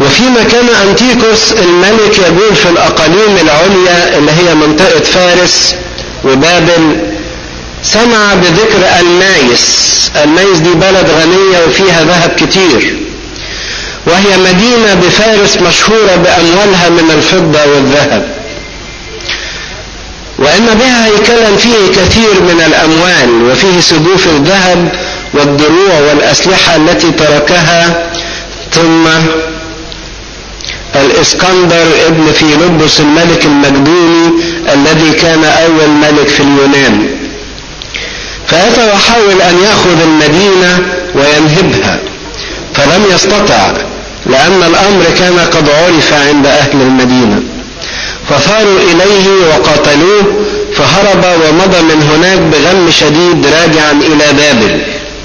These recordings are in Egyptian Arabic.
وفيما كان أنتيكوس الملك يقول في الأقاليم العليا اللي هي منطقة فارس وبابل سمع بذكر المايس المايس دي بلد غنية وفيها ذهب كتير وهي مدينة بفارس مشهورة بأموالها من الفضة والذهب وأن بها هيكلا فيه كثير من الأموال وفيه سجوف الذهب والدروع والأسلحة التي تركها ثم الإسكندر ابن فيلبس الملك المقدوني الذي كان أول ملك في اليونان فأتى وحاول أن يأخذ المدينة وينهبها فلم يستطع لأن الأمر كان قد عرف عند أهل المدينة فثاروا إليه وقاتلوه فهرب ومضى من هناك بغم شديد راجعا إلى بابل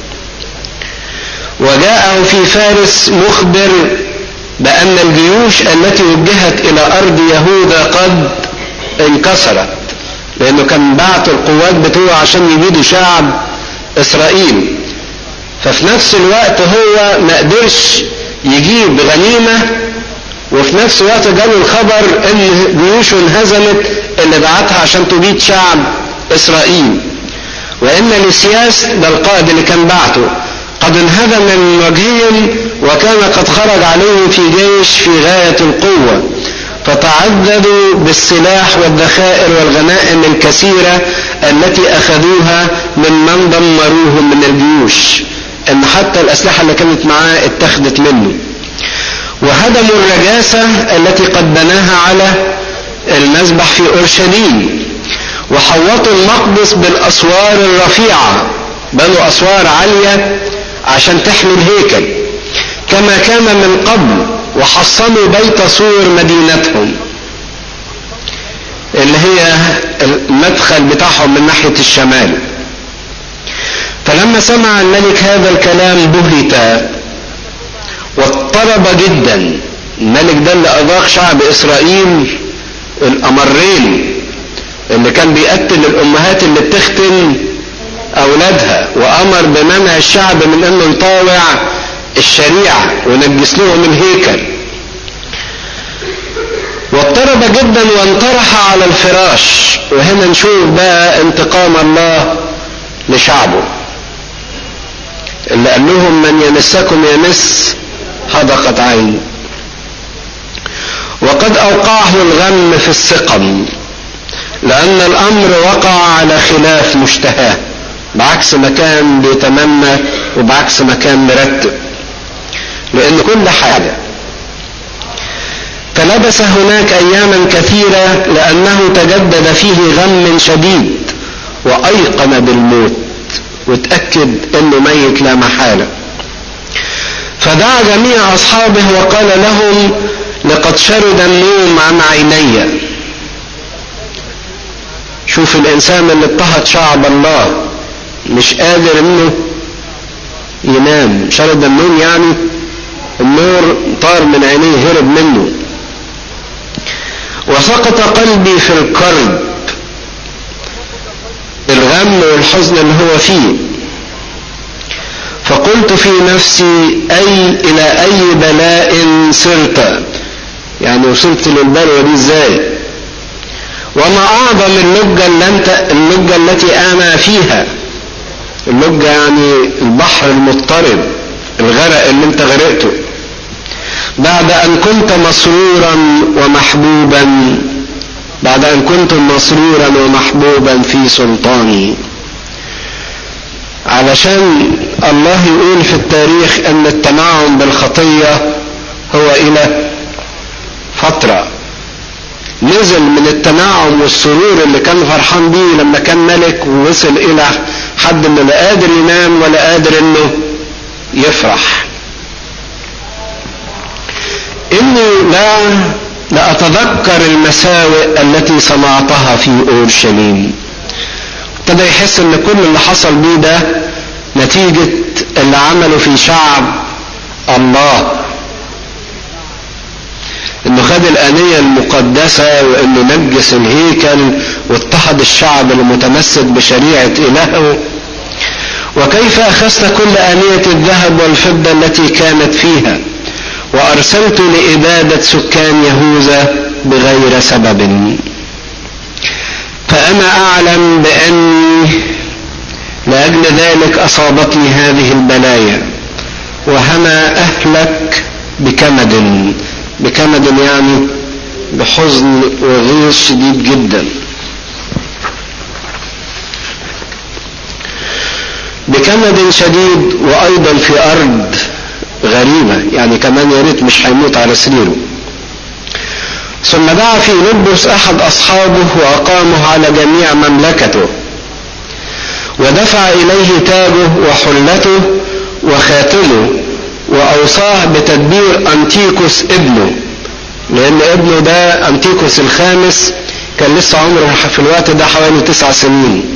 وجاءه في فارس مخبر بأن الجيوش التي وجهت إلى أرض يهوذا قد انكسرت لأنه كان بعت القوات بتوعه عشان يجيدوا شعب إسرائيل ففي نفس الوقت هو ما قدرش يجيب غنيمة وفي نفس الوقت جاله الخبر ان جيوشه انهزمت اللي بعتها عشان تبيد شعب اسرائيل وان لسياس ده القائد اللي كان بعته قد انهزم من وجههم وكان قد خرج عليهم في جيش في غاية القوة فتعددوا بالسلاح والذخائر والغنائم الكثيرة التي أخذوها ممن دمروهم من الجيوش ان حتى الأسلحة اللي كانت معاه اتخذت منه وهدموا الرجاسة التي قد بناها على المذبح في أورشليم وحوطوا المقدس بالأسوار الرفيعة بنوا أسوار عالية عشان تحمي الهيكل كما كان من قبل وحصنوا بيت سور مدينتهم اللي هي المدخل بتاعهم من ناحية الشمال فلما سمع الملك هذا الكلام بهت واضطرب جدا الملك ده اللي أذاق شعب إسرائيل الأمرين اللي كان بيقتل الأمهات اللي بتختن أولادها وأمر بمنع الشعب من أنه يطاوع الشريعة ونجس لهم الهيكل واضطرب جدا وانطرح على الفراش وهنا نشوف بقى انتقام الله لشعبه اللي قال لهم من يمسكم يمس حدقت عين وقد أوقعه الغم في السقم لأن الأمر وقع على خلاف مشتهاه بعكس ما كان بيتمنى وبعكس ما كان مرتب لأن كل حاجة فلبس هناك أياما كثيرة لأنه تجدد فيه غم شديد وأيقن بالموت وتأكد أنه ميت لا محالة فدعا جميع أصحابه وقال لهم لقد شرد النوم عن عيني شوف الإنسان اللي اضطهد شعب الله مش قادر انه ينام شرد النوم يعني النور طار من عينيه هرب منه وسقط قلبي في الكرب الغم والحزن اللي هو فيه فقلت في نفسي أي إلى أي بلاء صرت يعني وصلت للبلوى دي ازاي وما أعظم اللجة, اللجة التي أنا فيها اللجة يعني البحر المضطرب الغرق اللي انت غرقته بعد أن كنت مسرورا ومحبوبا بعد أن كنت مسرورا ومحبوبا في سلطاني علشان الله يقول في التاريخ ان التنعم بالخطية هو الى فترة نزل من التنعم والسرور اللي كان فرحان بيه لما كان ملك ووصل الى حد انه لا قادر ينام ولا قادر انه يفرح اني لا لأتذكر المساوئ التي صنعتها في أورشليم ابتدى يحس ان كل اللي حصل بيه ده نتيجة اللي عمله في شعب الله انه خد الآنية المقدسة وانه نجس الهيكل واضطهد الشعب المتمسك بشريعة إلهه وكيف أخذت كل آنية الذهب والفضة التي كانت فيها وأرسلت لإبادة سكان يهوذا بغير سبب فأنا أعلم بأني لأجل ذلك أصابتني هذه البلايا وهنا أهلك بكمد بكمد يعني بحزن وغيظ شديد جدا بكمد شديد وأيضا في أرض غريبة يعني كمان يا ريت مش هيموت على سريره ثم دعا في لبس أحد أصحابه وأقامه على جميع مملكته ودفع إليه تاجه وحلته وخاتمه وأوصاه بتدبير أنتيكوس ابنه لأن ابنه ده أنتيكوس الخامس كان لسه عمره في الوقت ده حوالي تسع سنين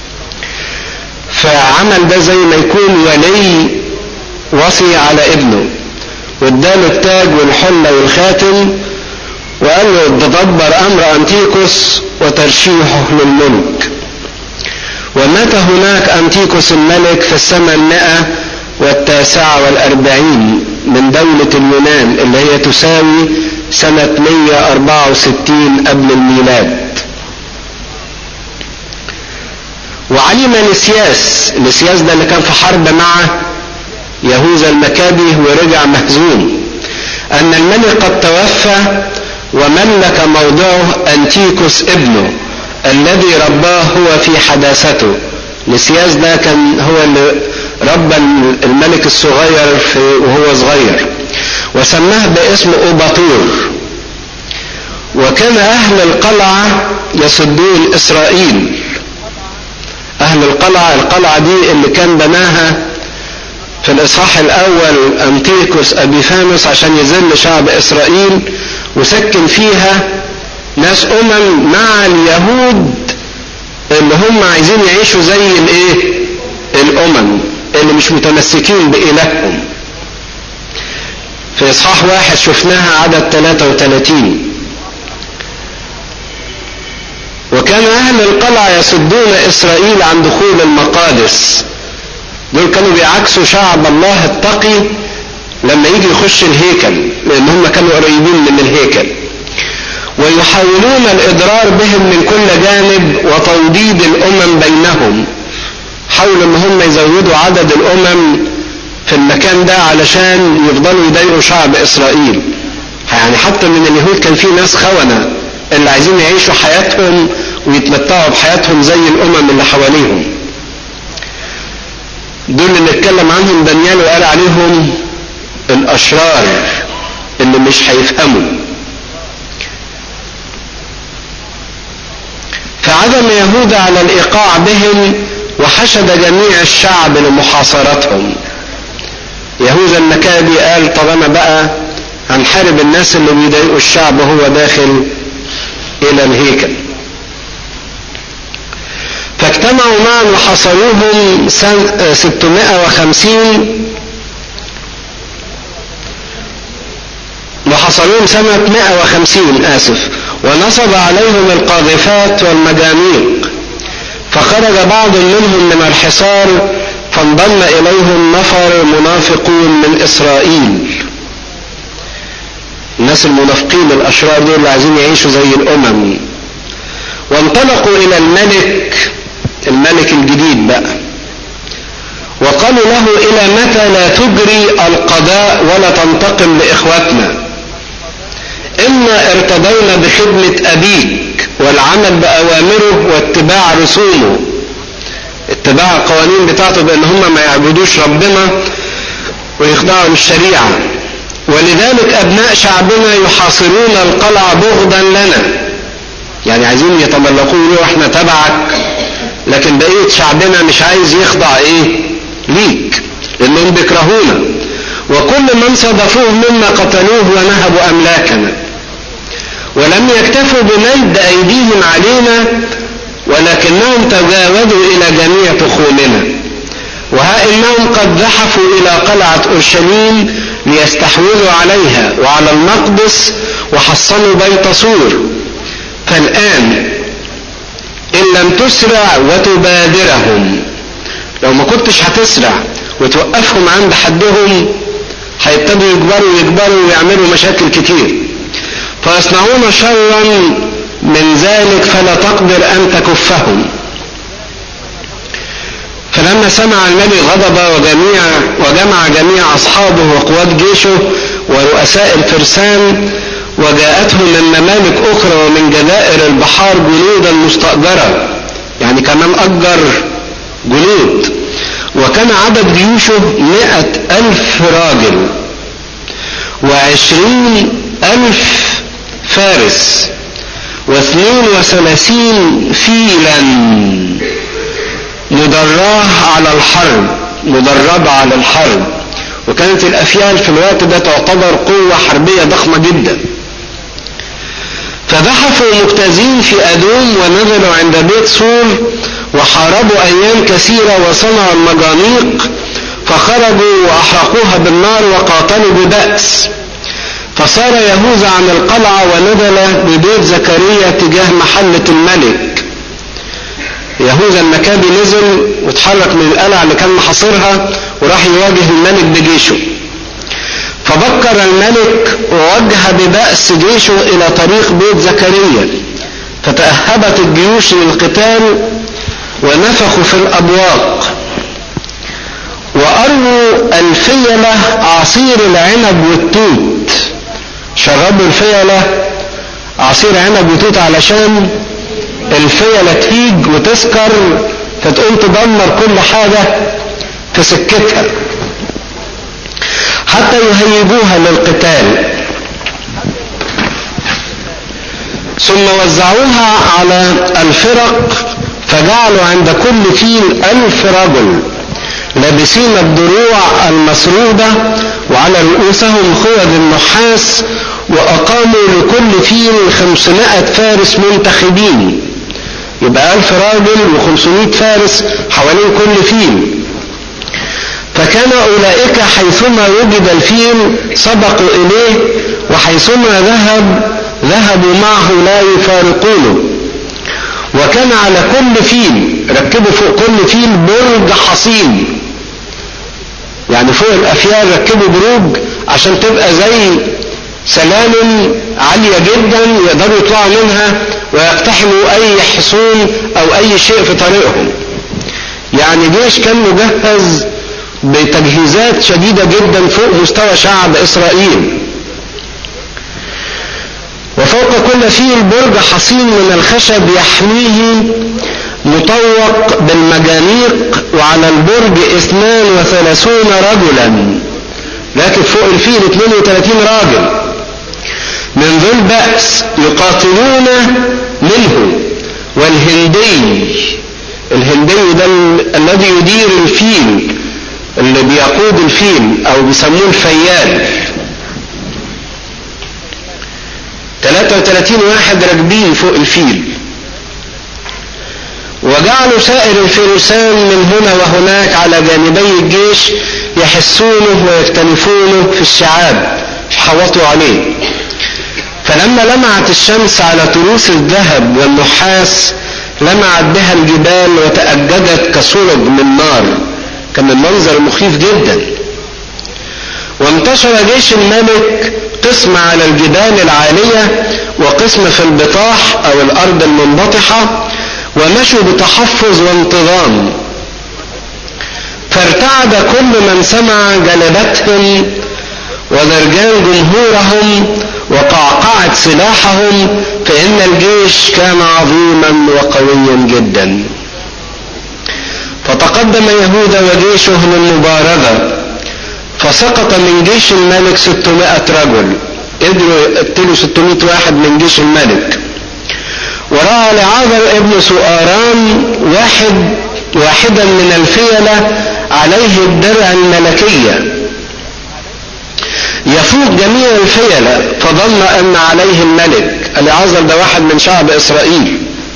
فعمل ده زي ما يكون ولي وصي على ابنه واداله التاج والحلة والخاتم وقال له تدبر أمر أنتيكوس وترشيحه للملك ومات هناك أنتيكوس الملك في السنة المائة والتاسعة والأربعين من دولة اليونان اللي هي تساوي سنة 164 قبل الميلاد وعلم لسياس لسياس ده اللي كان في حرب مع يهوذا المكابي ورجع مهزوم أن الملك قد توفى وملك موضعه أنتيكوس ابنه الذي رباه هو في حداثته لسياس ده كان هو اللي ربى الملك الصغير في وهو صغير وسماه باسم أوباطور وكان أهل القلعة يصدون إسرائيل أهل القلعة القلعة دي اللي كان بناها في الإصحاح الأول أنتيكوس أبيفانوس عشان يذل شعب إسرائيل وسكن فيها ناس أمم مع اليهود اللي هم عايزين يعيشوا زي الإيه؟ الأمم اللي مش متمسكين بإلههم في إصحاح واحد شفناها عدد 33 وكان أهل القلعة يصدون إسرائيل عن دخول المقادس دول كانوا بيعكسوا شعب الله التقي لما يجي يخش الهيكل لأن هم كانوا قريبين من الهيكل ويحاولون الإضرار بهم من كل جانب وتوضيد الأمم بينهم حاولوا ان هم يزودوا عدد الامم في المكان ده علشان يفضلوا يضايقوا شعب اسرائيل يعني حتى من اليهود كان في ناس خونة اللي عايزين يعيشوا حياتهم ويتمتعوا بحياتهم زي الامم اللي حواليهم دول اللي اتكلم عنهم دانيال وقال عليهم الاشرار اللي مش هيفهموا فعدم يهوذا على الايقاع بهم وحشد جميع الشعب لمحاصرتهم يهوذا المكابي قال طب انا بقى هنحارب الناس اللي بيضايقوا الشعب وهو داخل الى الهيكل فاجتمعوا معا وحصروهم 650 وحصروهم سنة 150 آسف ونصب عليهم القاذفات والمجانيق فخرج بعض منهم من الحصار فانضم إليهم نفر منافقون من إسرائيل الناس المنافقين الأشرار دول اللي عايزين يعيشوا زي الأمم وانطلقوا إلى الملك الملك الجديد بقى وقالوا له إلى متى لا تجري القضاء ولا تنتقم لإخوتنا إنا ارتضينا بخدمة أبيك والعمل بأوامره واتباع رسومه اتباع القوانين بتاعته بأن هم ما يعبدوش ربنا ويخضعوا للشريعة ولذلك أبناء شعبنا يحاصرون القلعة بغضا لنا يعني عايزين يتملقوا يقولوا احنا تبعك لكن بقية شعبنا مش عايز يخضع ايه ليك لانهم بيكرهونا وكل من صدفوه منا قتلوه ونهبوا املاكنا ولم يكتفوا بمد ايديهم علينا ولكنهم تجاوزوا الى جميع تخومنا وها انهم قد زحفوا الى قلعة اورشليم ليستحوذوا عليها وعلى المقدس وحصنوا بيت سور فالان ان لم تسرع وتبادرهم لو ما كنتش هتسرع وتوقفهم عند حدهم هيبتدوا يكبروا ويكبروا ويعملوا مشاكل كتير فيصنعون شرا من ذلك فلا تقدر أن تكفهم فلما سمع الملك غضب وجميع وجمع جميع أصحابه وقوات جيشه ورؤساء الفرسان وجاءتهم من ممالك أخرى ومن جزائر البحار جنودا مستأجرة يعني كمان أجر جنود وكان عدد جيوشه مئة ألف راجل وعشرين ألف فارس واثنين وثلاثين فيلا مدراه على الحرب مدربة على الحرب وكانت الأفيال في الوقت ده تعتبر قوة حربية ضخمة جدا فزحفوا مجتازين في أدوم ونزلوا عند بيت سور وحاربوا أيام كثيرة وصنعوا المجانيق فخرجوا وأحرقوها بالنار وقاتلوا ببأس فصار يهوذا عن القلعة ونزل ببيت زكريا تجاه محلة الملك يهوذا المكابي نزل وتحرك من القلعة اللي كان محاصرها وراح يواجه الملك بجيشه فبكر الملك ووجه ببأس جيشه إلى طريق بيت زكريا فتأهبت الجيوش للقتال ونفخوا في الأبواق وأرووا الفيلة عصير العنب والتوت شربوا الفيلة عصير عنب وتوت علشان الفيلة تهيج وتسكر فتقوم تدمر كل حاجة في سكتها حتى يهيجوها للقتال ثم وزعوها على الفرق فجعلوا عند كل فيل ألف رجل لابسين الدروع المسرودة وعلى رؤوسهم خوذ النحاس وأقاموا لكل فيل خمسمائة فارس منتخبين يبقى ألف راجل وخمسمائة فارس حوالين كل فيل فكان أولئك حيثما وجد الفيل سبقوا إليه وحيثما ذهب ذهبوا معه لا يفارقونه وكان على كل فيل ركبوا فوق كل فيل برج حصين يعني فوق الأفيال ركبوا بروج عشان تبقى زي سلالم عالية جدا يقدروا يطلعوا منها ويقتحموا أي حصون أو أي شيء في طريقهم يعني جيش كان مجهز بتجهيزات شديدة جدا فوق مستوى شعب إسرائيل وفوق كل فيل برج حصين من الخشب يحميه مطوق بالمجانيق وعلى البرج اثنان وثلاثون رجلا لكن فوق الفيل 32 راجل من ذو البأس يقاتلون منه والهندي الهندي ده الذي يدير الفيل اللي بيقود الفيل او بيسموه الفيال 33 واحد راكبين فوق الفيل وجعلوا سائر الفرسان من هنا وهناك على جانبي الجيش يحسونه ويختلفونه في الشعاب يحوطوا عليه فلما لمعت الشمس على تروس الذهب والنحاس لمعت بها الجبال وتأججت كصلب من نار كان المنظر مخيف جدا وانتشر جيش الملك قسم على الجبال العالية وقسم في البطاح او الارض المنبطحة ومشوا بتحفظ وانتظام فارتعد كل من سمع جلبتهم ودرجان جمهورهم وقعقعة سلاحهم فإن الجيش كان عظيما وقويا جدا فتقدم يهوذا وجيشه للمبارزة فسقط من جيش الملك 600 رجل قدروا يقتلوا 600 واحد من جيش الملك ورأى لعازر ابن سؤاران واحد واحدا من الفيلة عليه الدرع الملكية يفوق جميع الفيلة فظن أن عليه الملك العازر ده واحد من شعب إسرائيل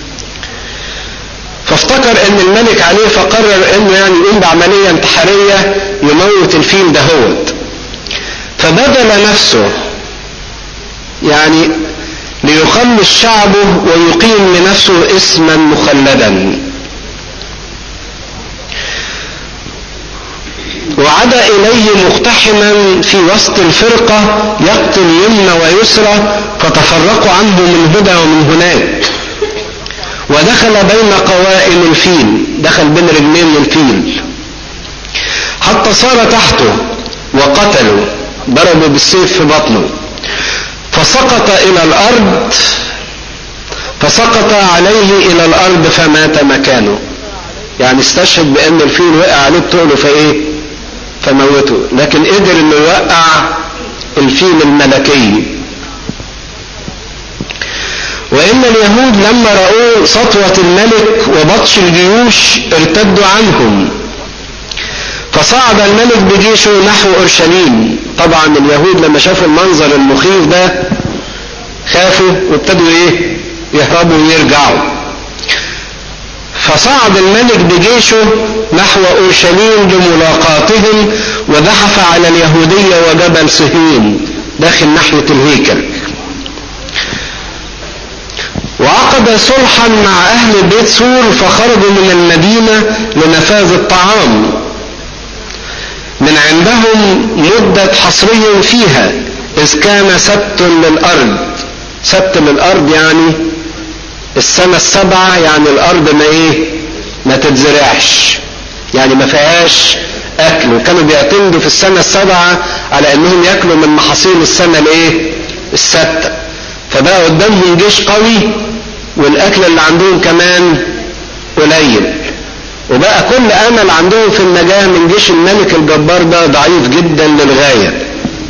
فافتكر ان الملك عليه فقرر انه يعني يقوم بعملية انتحارية يموت الفيل دهوت فبذل نفسه يعني ليخلص شعبه ويقيم لنفسه اسما مخلدا وعاد إليه مقتحما في وسط الفرقة يقتل يمنى ويسرى فتفرقوا عنه من هدى ومن هناك ودخل بين قوائم الفيل دخل بين رجلين الفيل حتى صار تحته وقتلوا ضربوا بالسيف في بطنه فسقط إلى الأرض فسقط عليه إلى الأرض فمات مكانه يعني استشهد بأن الفيل وقع عليه بتقله فإيه فموته لكن قدر انه يوقع الفيل الملكي وإن اليهود لما رأوا سطوة الملك وبطش الجيوش ارتدوا عنهم فصعد الملك بجيشه نحو أورشليم طبعا اليهود لما شافوا المنظر المخيف ده خافوا وابتدوا ايه يهربوا ويرجعوا فصعد الملك بجيشه نحو أورشليم لملاقاتهم وزحف على اليهودية وجبل صهيون داخل ناحية الهيكل وعقد صلحا مع أهل بيت سور فخرجوا من المدينة لنفاذ الطعام من عندهم مدة حصرهم فيها إذ كان سبت للأرض سبت للأرض يعني السنة السبعة يعني الأرض ما إيه ما تتزرعش يعني ما فيهاش أكل وكانوا بيعتمدوا في السنة السبعة على أنهم يأكلوا من محاصيل السنة الإيه الستة فبقى قدامهم جيش قوي والأكل اللي عندهم كمان قليل وبقى كل أمل عندهم في النجاة من جيش الملك الجبار ده ضعيف جدا للغاية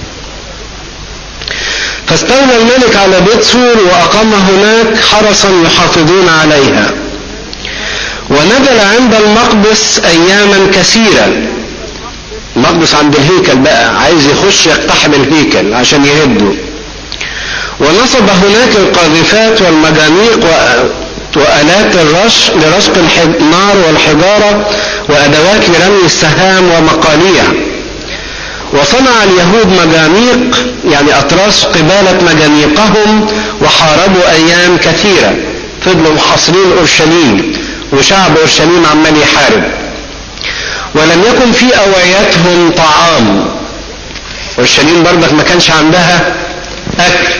فاستولى الملك على بيت سور وأقام هناك حرسا يحافظون عليها ونزل عند المقدس أياما كثيرة المقدس عند الهيكل بقى عايز يخش يقتحم الهيكل عشان يهده ونصب هناك القاذفات والمجانيق وآلات الرش لرشق النار والحجارة وأدوات لرمي السهام ومقاليع وصنع اليهود مجانيق يعني أطراس قبالة مجانيقهم وحاربوا أيام كثيرة فضلوا محاصرين أورشليم وشعب أورشليم عمال يحارب ولم يكن في أوعيتهم طعام أورشليم برضك ما كانش عندها أكل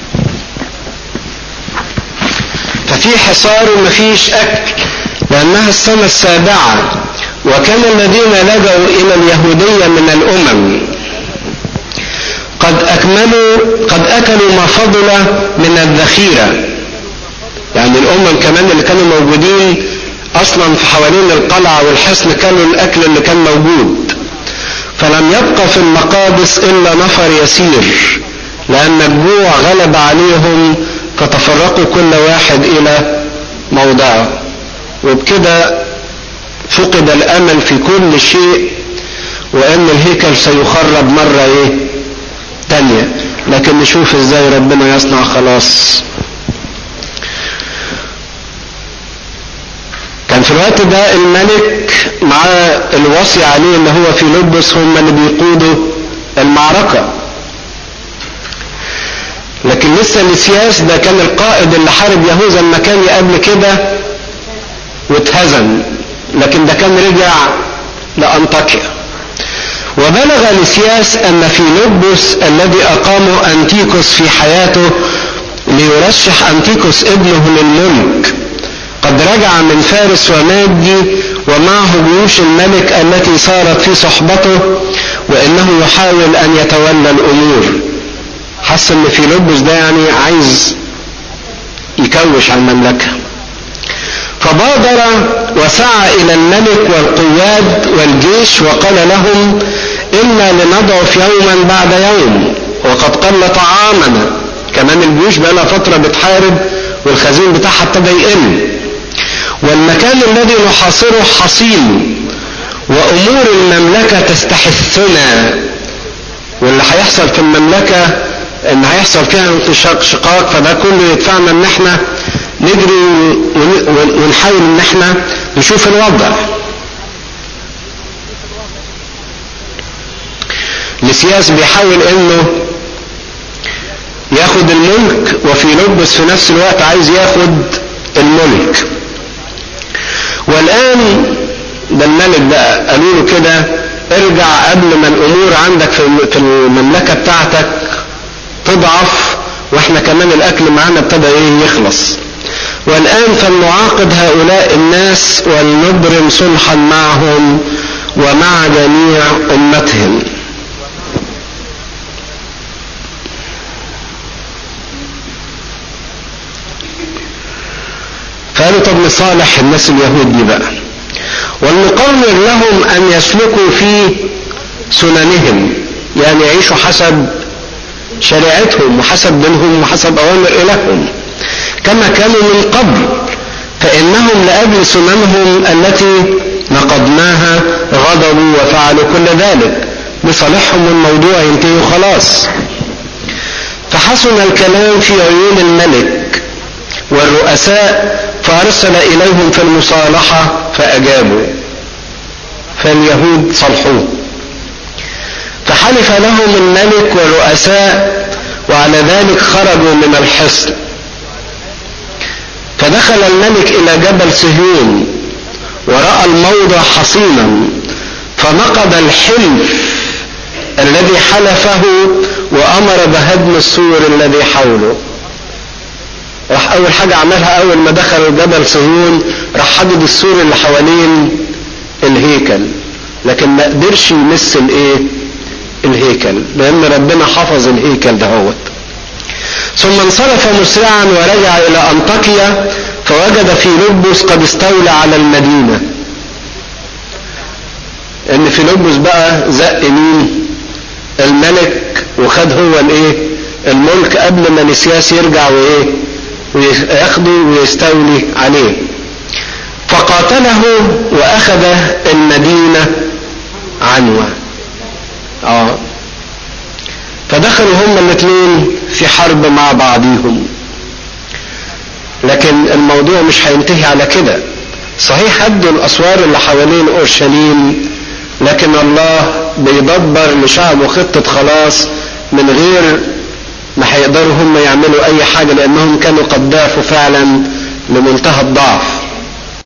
ففي حصار ومفيش أكل لأنها السنة السابعة وكان الذين لجوا إلى اليهودية من الأمم قد أكملوا قد أكلوا ما فضل من الذخيرة يعني الأمم كمان اللي كانوا موجودين أصلا في حوالين القلعة والحصن كانوا الأكل اللي كان موجود فلم يبقى في المقادس إلا نفر يسير لأن الجوع غلب عليهم فتفرقوا كل واحد إلى موضعه وبكده فقد الأمل في كل شيء وأن الهيكل سيخرب مرة إيه تانية لكن نشوف إزاي ربنا يصنع خلاص كان في الوقت ده الملك مع الوصي عليه اللي هو في لبس هم اللي بيقودوا المعركة لكن لسه السياس ده كان القائد اللي حارب يهوذا المكان قبل كده واتهزم لكن ده كان رجع لأنطاكيا وبلغ لسياس أن في لبس الذي أقامه أنتيكوس في حياته ليرشح أنتيكوس ابنه للملك قد رجع من فارس ومادي ومعه جيوش الملك التي صارت في صحبته وانه يحاول ان يتولى الامور حس ان في لبس ده يعني عايز يكوش على المملكه فبادر وسعى الى الملك والقواد والجيش وقال لهم انا لنضعف يوما بعد يوم وقد قل طعامنا كمان الجيوش بقى لها فتره بتحارب والخزين بتاعها ابتدى يقل والمكان الذي نحاصره حصين وامور المملكه تستحثنا واللي هيحصل في المملكه ان هيحصل فيها انشقاق فده كله يدفعنا ان احنا نجري ونحاول ان احنا نشوف الوضع لسياس بيحاول انه ياخد الملك وفي لبس في نفس الوقت عايز ياخد الملك والآن ده الملك بقى قالوا له كده ارجع قبل ما الامور عندك في المملكة بتاعتك تضعف واحنا كمان الاكل معانا ابتدى ايه يخلص والان فلنعاقد هؤلاء الناس ولنبرم صلحا معهم ومع جميع امتهم فقالوا طب نصالح الناس اليهود دي بقى ولنقرر لهم ان يسلكوا في سننهم يعني يعيشوا حسب شريعتهم وحسب دينهم وحسب اوامر الههم كما كانوا من قبل فانهم لاجل سننهم التي نقضناها غضبوا وفعلوا كل ذلك لصالحهم الموضوع ينتهي وخلاص فحسن الكلام في عيون الملك والرؤساء فأرسل إليهم في المصالحة فأجابوا فاليهود صلحوه فحلف لهم الملك والرؤساء وعلى ذلك خرجوا من الحصن فدخل الملك إلى جبل صهيون ورأى الموضع حصينا فنقض الحلف الذي حلفه وأمر بهدم السور الذي حوله راح اول حاجة عملها اول ما دخلوا جبل صهيون راح حدد السور اللي حوالين الهيكل لكن ما قدرش يمس الايه الهيكل لان ربنا حفظ الهيكل دهوت ثم انصرف مسرعا ورجع الى انطاكيا فوجد في لبس قد استولى على المدينة ان في لبس بقى زق مين الملك وخد هو الايه الملك قبل ما نسياس يرجع وايه وياخده ويستولي عليه فقاتله واخذ المدينة عنوة اه فدخلوا هما الاثنين في حرب مع بعضهم لكن الموضوع مش هينتهي على كده صحيح هدوا الاسوار اللي حوالين اورشليم لكن الله بيدبر لشعبه خطة خلاص من غير ما هيقدروا هم يعملوا اي حاجة لانهم كانوا قد ضعفوا فعلا لمنتهى الضعف